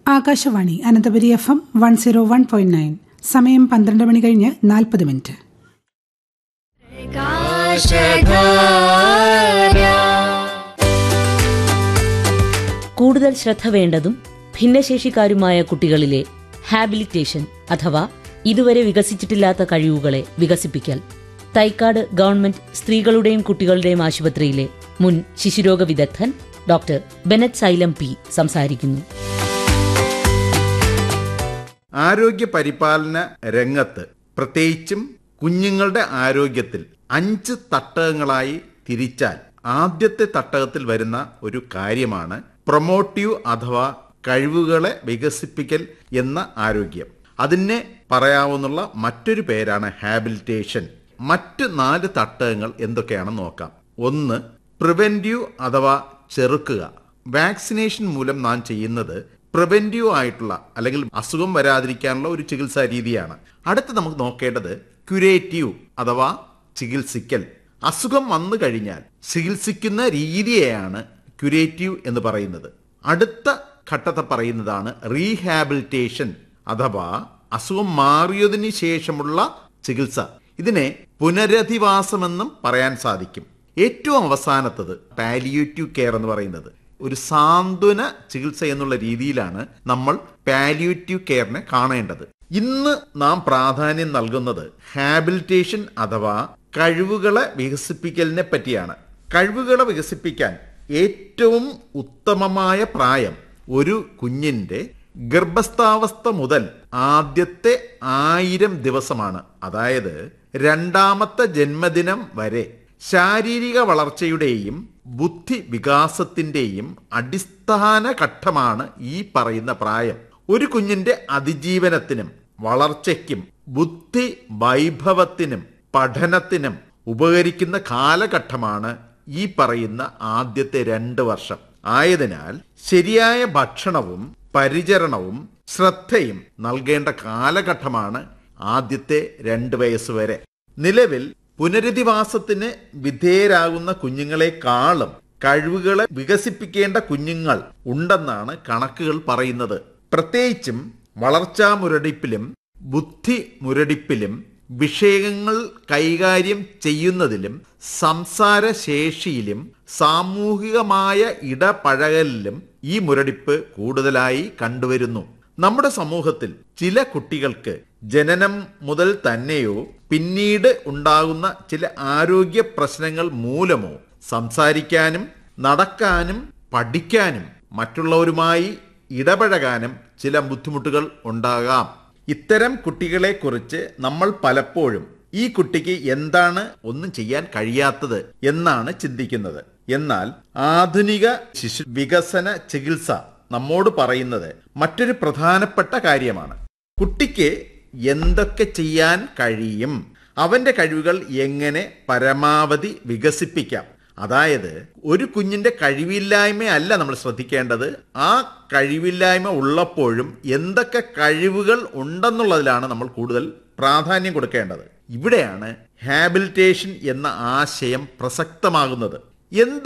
Akashvani Ananthapuri F M one zero one point nine സമയം പന്ത്രണ്ട് മണി കഴിഞ്ഞ് നാൽപ്പത് മിനിറ്റ് കൂടുതൽ ശ്രദ്ധ വേണ്ടതും ഭിന്നശേഷിക്കാരുമായ കുട്ടികളിലെ ഹാബിലിറ്റേഷൻ അഥവാ ഇതുവരെ വികസിച്ചിട്ടില്ലാത്ത കഴിവുകളെ വികസിപ്പിക്കൽ തൈക്കാട് ഗവൺമെന്റ് സ്ത്രീകളുടെയും കുട്ടികളുടെയും ആശുപത്രിയിലെ മുൻ ശിശുരോഗ വിദഗ്ധൻ ഡോക്ടർ ബെനറ്റ് സൈലം പി സംസാരിക്കുന്നു ആരോഗ്യ പരിപാലന രംഗത്ത് പ്രത്യേകിച്ചും കുഞ്ഞുങ്ങളുടെ ആരോഗ്യത്തിൽ അഞ്ച് തട്ടകങ്ങളായി തിരിച്ചാൽ ആദ്യത്തെ തട്ടകത്തിൽ വരുന്ന ഒരു കാര്യമാണ് പ്രൊമോട്ടീവ് അഥവാ കഴിവുകളെ വികസിപ്പിക്കൽ എന്ന ആരോഗ്യം അതിനെ പറയാവുന്ന മറ്റൊരു പേരാണ് ഹാബിലിറ്റേഷൻ മറ്റ് നാല് തട്ടകങ്ങൾ എന്തൊക്കെയാണെന്ന് നോക്കാം ഒന്ന് പ്രിവെന്റീവ് അഥവാ ചെറുക്കുക വാക്സിനേഷൻ മൂലം നാം ചെയ്യുന്നത് പ്രിവെന്റീവ് ആയിട്ടുള്ള അല്ലെങ്കിൽ അസുഖം വരാതിരിക്കാനുള്ള ഒരു ചികിത്സാ രീതിയാണ് അടുത്ത് നമുക്ക് നോക്കേണ്ടത് ക്യുരേറ്റീവ് അഥവാ ചികിത്സിക്കൽ അസുഖം വന്നു കഴിഞ്ഞാൽ ചികിത്സിക്കുന്ന രീതിയെയാണ് ക്യുരേറ്റീവ് എന്ന് പറയുന്നത് അടുത്ത ഘട്ടത്തെ പറയുന്നതാണ് റീഹാബിലിറ്റേഷൻ അഥവാ അസുഖം മാറിയതിന് ശേഷമുള്ള ചികിത്സ ഇതിനെ പുനരധിവാസമെന്നും പറയാൻ സാധിക്കും ഏറ്റവും അവസാനത്തത് പാലിയേറ്റീവ് കെയർ എന്ന് പറയുന്നത് ഒരു സാന്ത്വന ചികിത്സ എന്നുള്ള രീതിയിലാണ് നമ്മൾ പാലിയേറ്റീവ് കെയറിനെ കാണേണ്ടത് ഇന്ന് നാം പ്രാധാന്യം നൽകുന്നത് ഹാബിലിറ്റേഷൻ അഥവാ കഴിവുകളെ വികസിപ്പിക്കലിനെ പറ്റിയാണ് കഴിവുകളെ വികസിപ്പിക്കാൻ ഏറ്റവും ഉത്തമമായ പ്രായം ഒരു കുഞ്ഞിന്റെ ഗർഭസ്ഥാവസ്ഥ മുതൽ ആദ്യത്തെ ആയിരം ദിവസമാണ് അതായത് രണ്ടാമത്തെ ജന്മദിനം വരെ ശാരീരിക വളർച്ചയുടെയും ബുദ്ധി വികാസത്തിന്റെയും അടിസ്ഥാന ഘട്ടമാണ് ഈ പറയുന്ന പ്രായം ഒരു കുഞ്ഞിന്റെ അതിജീവനത്തിനും വളർച്ചയ്ക്കും ബുദ്ധി വൈഭവത്തിനും പഠനത്തിനും ഉപകരിക്കുന്ന കാലഘട്ടമാണ് ഈ പറയുന്ന ആദ്യത്തെ രണ്ട് വർഷം ആയതിനാൽ ശരിയായ ഭക്ഷണവും പരിചരണവും ശ്രദ്ധയും നൽകേണ്ട കാലഘട്ടമാണ് ആദ്യത്തെ രണ്ട് വയസ്സ് വരെ നിലവിൽ പുനരധിവാസത്തിന് വിധേയരാകുന്ന കുഞ്ഞുങ്ങളെക്കാളും കഴിവുകളെ വികസിപ്പിക്കേണ്ട കുഞ്ഞുങ്ങൾ ഉണ്ടെന്നാണ് കണക്കുകൾ പറയുന്നത് പ്രത്യേകിച്ചും വളർച്ചാ മുരടിപ്പിലും ബുദ്ധി മുരടിപ്പിലും വിഷയങ്ങൾ കൈകാര്യം ചെയ്യുന്നതിലും സംസാരശേഷിയിലും സാമൂഹികമായ ഇടപഴകലിലും ഈ മുരടിപ്പ് കൂടുതലായി കണ്ടുവരുന്നു നമ്മുടെ സമൂഹത്തിൽ ചില കുട്ടികൾക്ക് ജനനം മുതൽ തന്നെയോ പിന്നീട് ഉണ്ടാകുന്ന ചില ആരോഗ്യ പ്രശ്നങ്ങൾ മൂലമോ സംസാരിക്കാനും നടക്കാനും പഠിക്കാനും മറ്റുള്ളവരുമായി ഇടപഴകാനും ചില ബുദ്ധിമുട്ടുകൾ ഉണ്ടാകാം ഇത്തരം കുട്ടികളെക്കുറിച്ച് നമ്മൾ പലപ്പോഴും ഈ കുട്ടിക്ക് എന്താണ് ഒന്നും ചെയ്യാൻ കഴിയാത്തത് എന്നാണ് ചിന്തിക്കുന്നത് എന്നാൽ ആധുനിക ശിശു വികസന ചികിത്സ നമ്മോട് പറയുന്നത് മറ്റൊരു പ്രധാനപ്പെട്ട കാര്യമാണ് കുട്ടിക്ക് എന്തൊക്കെ ചെയ്യാൻ കഴിയും അവന്റെ കഴിവുകൾ എങ്ങനെ പരമാവധി വികസിപ്പിക്കാം അതായത് ഒരു കുഞ്ഞിന്റെ കഴിവില്ലായ്മയല്ല നമ്മൾ ശ്രദ്ധിക്കേണ്ടത് ആ കഴിവില്ലായ്മ ഉള്ളപ്പോഴും എന്തൊക്കെ കഴിവുകൾ ഉണ്ടെന്നുള്ളതിലാണ് നമ്മൾ കൂടുതൽ പ്രാധാന്യം കൊടുക്കേണ്ടത് ഇവിടെയാണ് ഹാബിലിറ്റേഷൻ എന്ന ആശയം പ്രസക്തമാകുന്നത് എന്ത്